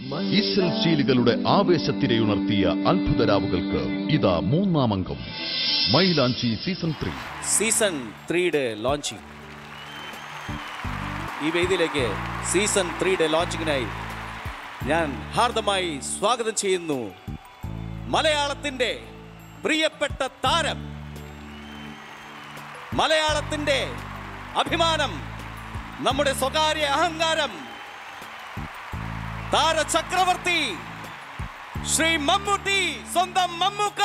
ഈശൽ ശീലുകളുടെ ആവേശത്തിരയുണർത്തിയ അത്ഭുതരാവുകൾക്ക് ഇതാ മൂന്നാം അംഗം മൈലാഞ്ചി സീസൺ ത്രീ സീസൺ ത്രീയുടെ ലോഞ്ചിങ് ഈ വേദിയിലേക്ക് സീസൺ ത്രീയുടെ ലോഞ്ചിങ്ങിനായി ഞാൻ ഹാർദമായി സ്വാഗതം ചെയ്യുന്നു മലയാളത്തിന്റെ പ്രിയപ്പെട്ട താരം മലയാളത്തിന്റെ അഭിമാനം നമ്മുടെ സ്വകാര്യ അഹങ്കാരം താരചക്രവർത്തി ശ്രീ മമ്മൂട്ടി സ്വന്തം മമ്മൂക്ക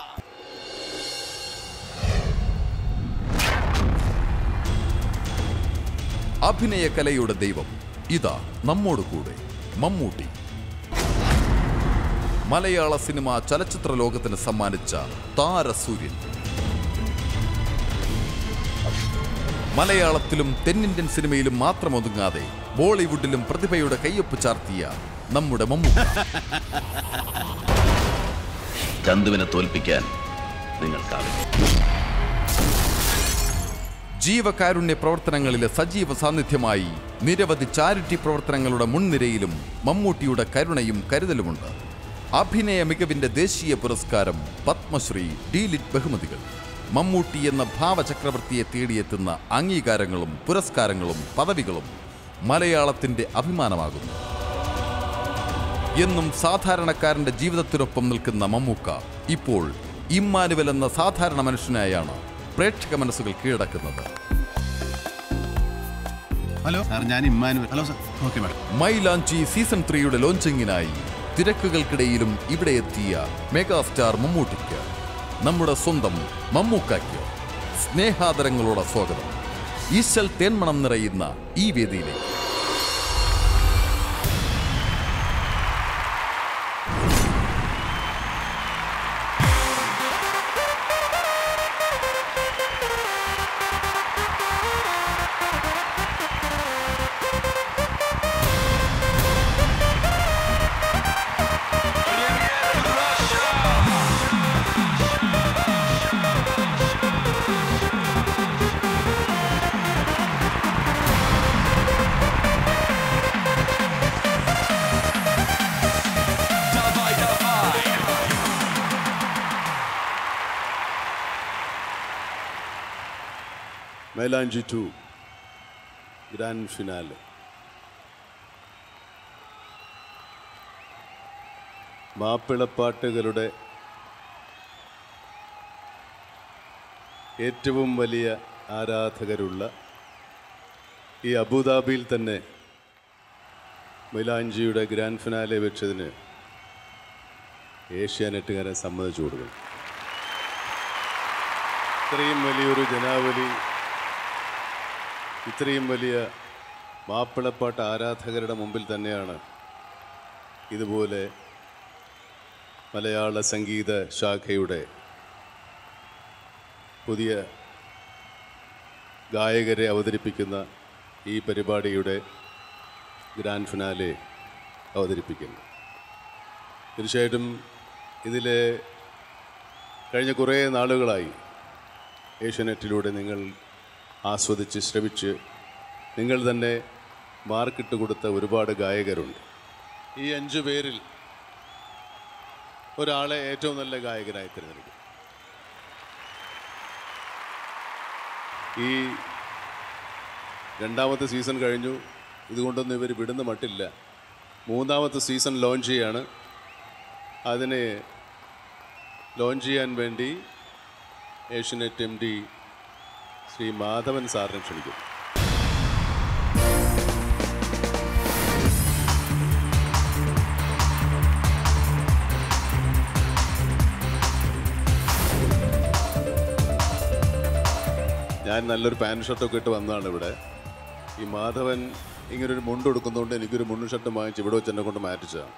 അഭിനയ കലയുടെ ദൈവം ഇതാ നമ്മോട് കൂടെ മമ്മൂട്ടി മലയാള സിനിമ ചലച്ചിത്ര ലോകത്തിന് സമ്മാനിച്ച താരസൂര്യൻ മലയാളത്തിലും തെന്നിന്ത്യൻ സിനിമയിലും മാത്രം ഒതുങ്ങാതെ ബോളിവുഡിലും പ്രതിഭയുടെ കയ്യൊപ്പ് ചാർത്തിയ നമ്മുടെ മമ്മൂക്ക ചന്തുവിനെ തോൽപ്പിക്കാൻ നിങ്ങൾക്കാവില്ല ജീവകാരുണ്യ പ്രവർത്തനങ്ങളിലെ സജീവ സാന്നിധ്യമായി നിരവധി ചാരിറ്റി പ്രവർത്തനങ്ങളുടെ മുൻനിരയിലും മമ്മൂട്ടിയുടെ കരുണയും കരുതലുമുണ്ട് അഭിനയ മികവിന്റെ ദേശീയ പുരസ്കാരം പത്മശ്രീ ഡീലിറ്റ് ബഹുമതികൾ മമ്മൂട്ടി എന്ന ഭാവചക്രവർത്തിയെ തേടിയെത്തുന്ന അംഗീകാരങ്ങളും പുരസ്കാരങ്ങളും പദവികളും മലയാളത്തിന്റെ അഭിമാനമാകുന്നു എന്നും സാധാരണക്കാരന്റെ ജീവിതത്തിനൊപ്പം നിൽക്കുന്ന മമ്മൂക്ക ഇപ്പോൾ ഇമ്മാനുവൽ എന്ന സാധാരണ മനുഷ്യനായാണ് പ്രേക്ഷക മനസ്സുകൾ കീഴടക്കുന്നത് ഹലോ സാർ ഞാൻ Emmanuel hello sir okay madam Mylanchi season ത്രീയുടെ ലോഞ്ചിങ്ങിനായി തിരക്കുകൾക്കിടയിലും ഇവിടെ എത്തിയ മെഗാസ്റ്റാർ മമ്മൂട്ടിക്ക് നമ്മുടെ സ്വന്തം മമ്മൂക്കായ്ക്ക് സ്നേഹാദരങ്ങളോടെ സ്വാഗതം ഈശൽ തേന്മണം നിറയുന്ന ഈ വേദിയിലേക്ക് മൈലാഞ്ചി ടു ഗ്രാൻഡ് ഫിനാലെ മാപ്പിളപ്പാട്ടുകളുടെ ഏറ്റവും വലിയ ആരാധകരുള്ള ഈ അബുദാബിയിൽ തന്നെ മൈലാഞ്ചിയുടെ ഗ്രാൻഡ് ഫിനാലെ വെച്ചതിന് ഏഷ്യാനെറ്റുകാരെ സമ്മതിച്ചു കൊടുക്കണം ഇത്രയും വലിയൊരു ജനാവലി ഇത്രയും വലിയ മാപ്പിളപ്പാട്ട് ആരാധകരുടെ മുമ്പിൽ തന്നെയാണ് ഇതുപോലെ മലയാള സംഗീത ശാഖയുടെ പുതിയ ഗായകരെ അവതരിപ്പിക്കുന്ന ഈ പരിപാടിയുടെ ഗ്രാൻഡ് ഫിനാലെ അവതരിപ്പിക്കുന്നു തീർച്ചയായിട്ടും ഇതിലെ കഴിഞ്ഞ കുറേ നാളുകളായി ഏഷ്യനെറ്റിലൂടെ നിങ്ങൾ ആസ്വദിച്ച് ശ്രവിച്ച് നിങ്ങൾ തന്നെ മാർക്കിട്ട് കൊടുത്ത ഒരുപാട് ഗായകരുണ്ട് ഈ അഞ്ചു പേരിൽ ഒരാളെ ഏറ്റവും നല്ല ഗായകനായി തിരഞ്ഞെടുക്കും ഈ രണ്ടാമത്തെ സീസൺ കഴിഞ്ഞു ഇതുകൊണ്ടൊന്നും ഇവർ വിടുന്ന മട്ടില്ല മൂന്നാമത്തെ സീസൺ ലോഞ്ച് ചെയ്യാണ് അതിനെ ലോഞ്ച് ചെയ്യാൻ വേണ്ടി ഏഷ്യനെറ്റ് എം ഡി ശ്രീ മാധവൻ സാറിനെ ക്ഷണിക്കുന്നു ഞാൻ നല്ലൊരു പാൻറ് ഷർട്ടൊക്കെ ഇട്ട് വന്നതാണ് ഇവിടെ ഈ മാധവൻ ഇങ്ങനൊരു മുണ്ട് കൊടുക്കുന്നതുകൊണ്ട് എനിക്കൊരു മുണ്ടും ഷർട്ടും വാങ്ങിച്ച് ഇവിടെ വെച്ച് എന്നെ കൊണ്ട് മാറ്റിച്ചതാണ്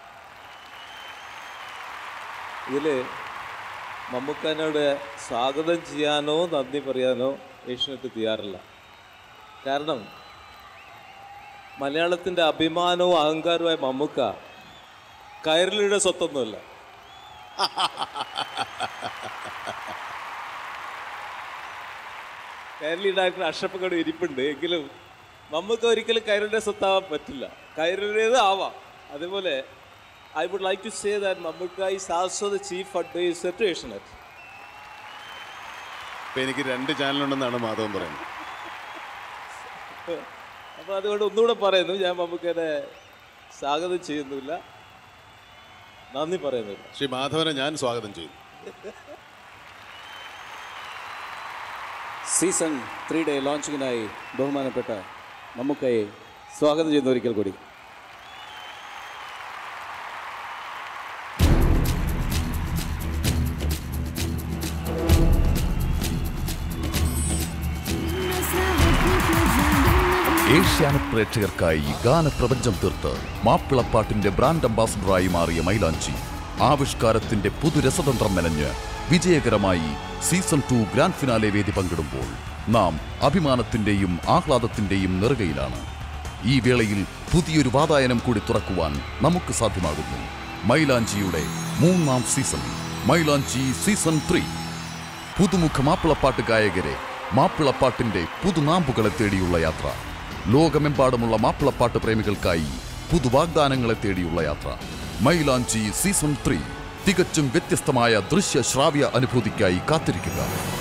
ഇതിൽ മമ്മൂക്കാനോട് സ്വാഗതം ചെയ്യാനോ നന്ദി പറയാനോ ഏഷ്യനെറ്റ് തയ്യാറില്ല കാരണം മലയാളത്തിൻ്റെ അഭിമാനവും അഹങ്കാരവുമായ മമ്മൂക്ക കൈരളിയുടെ സ്വത്തൊന്നുമല്ല കൈരളി ഡയറക്ടർ അഷ്റഫ് കട ഇരിപ്പുണ്ട് എങ്കിലും നമുക്ക് ഒരിക്കലും കൈരളിയുടെ സ്വത്താവാൻ പറ്റില്ല കൈരളിയുടേത് ആവാം അതേപോലെ I would like to say that Mammookka is also the chief advisor to Asianet ഇപ്പം എനിക്ക് രണ്ട് ചാനലുണ്ടെന്നാണ് മാധവൻ പറയുന്നത് അപ്പോൾ അതുകൊണ്ട് ഒന്നുകൂടെ പറയുന്നു ഞാൻ മമ്മൂക്കനെ സ്വാഗതം ചെയ്യുന്നില്ല നന്ദി പറയുന്നില്ല ശ്രീ മാധവനെ ഞാൻ സ്വാഗതം ചെയ്തു സീസൺ ത്രീ ഡേ ലോഞ്ചിങ്ങിനായി ബഹുമാനപ്പെട്ട മമ്മൂക്കയെ സ്വാഗതം ചെയ്യുന്ന ഒരിക്കൽ കൂടി ഏഷ്യാനെറ്റ് പ്രേക്ഷകർക്കായി ഗാനപ്രപഞ്ചം തീർത്ത് മാപ്പിളപ്പാട്ടിന്റെ ബ്രാൻഡ് അംബാസഡറായി മാറിയ മൈലാഞ്ചി ആവിഷ്കാരത്തിന്റെ പുതുരസതന്ത്രം മെനഞ്ഞ് വിജയകരമായി സീസൺ ടു ഗ്രാൻഡ് ഫിനാലെ വേദി പങ്കിടുമ്പോൾ നാം അഭിമാനത്തിന്റെയും ആഹ്ലാദത്തിന്റെയും നെറുകയിലാണ് ഈ വേളയിൽ പുതിയൊരു വാതായനം കൂടി തുറക്കുവാൻ നമുക്ക് സാധ്യമാകുന്നു മൈലാഞ്ചിയുടെ മൂന്നാം സീസൺ മൈലാഞ്ചി സീസൺ ത്രീ പുതുമുഖ മാപ്പിളപ്പാട്ട് ഗായകരെ മാപ്പിളപ്പാട്ടിന്റെ പുതുനാമ്പുകളെ തേടിയുള്ള യാത്ര ലോകമെമ്പാടുമുള്ള മാപ്പിളപ്പാട്ട് പ്രേമികൾക്കായി പുതുവാഗ്ദാനങ്ങളെ തേടിയുള്ള യാത്ര മൈലാഞ്ചി സീസൺ ത്രീ തികച്ചും വ്യത്യസ്തമായ ദൃശ്യ ശ്രാവ്യ അനുഭൂതിക്കായി കാത്തിരിക്കുക